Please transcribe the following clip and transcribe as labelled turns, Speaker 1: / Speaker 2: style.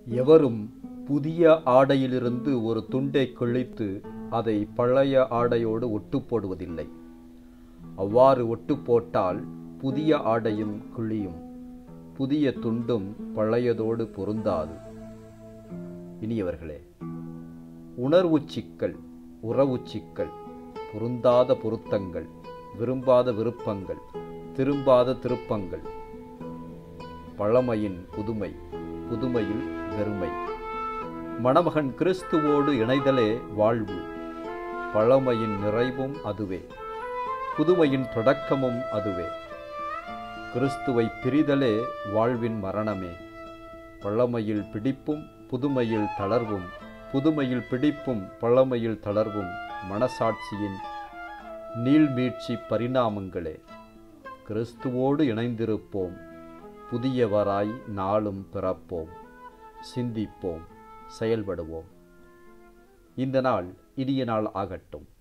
Speaker 1: எவரும் புதிய ஆடையிலிருந்து ஒரு துண்டை கிழித்து அதை பழைய ஆடையோடு ஒட்டு போடுவதில்லை அவ்வாறு ஒட்டு போட்டால் புதிய ஆடையும் கிழியும் புதிய துண்டும் பழையதோடு பொருந்தாது இனியவர்களே உணர்வுச் சிக்கல் உறவுச் சிக்கல் பொருந்தாத பொருத்தங்கள் விரும்பாத விருப்பங்கள் திரும்பாத திருப்பங்கள் பழமையின் புதுமை புதுமையில் வெறுமை மணமகன் கிறிஸ்துவோடு இணைதலே வாழ்வு பழமையின் நிறைவும் அதுவே புதுமையின் தொடக்கமும் அதுவே கிறிஸ்துவை பிரிதலே வாழ்வின் மரணமே பழமையில் பிடிப்பும் புதுமையில் தளர்வும் புதுமையில் பிடிப்பும் பழமையில் தளர்வும் மனசாட்சியின் நீள்மீட்சி பரிணாமங்களே கிறிஸ்துவோடு இணைந்திருப்போம் புதியவராய் நாளும் பிறப்போம் சிந்திப்போம் செயல்படுவோம் இந்த நாள் இனிய நாள் ஆகட்டும்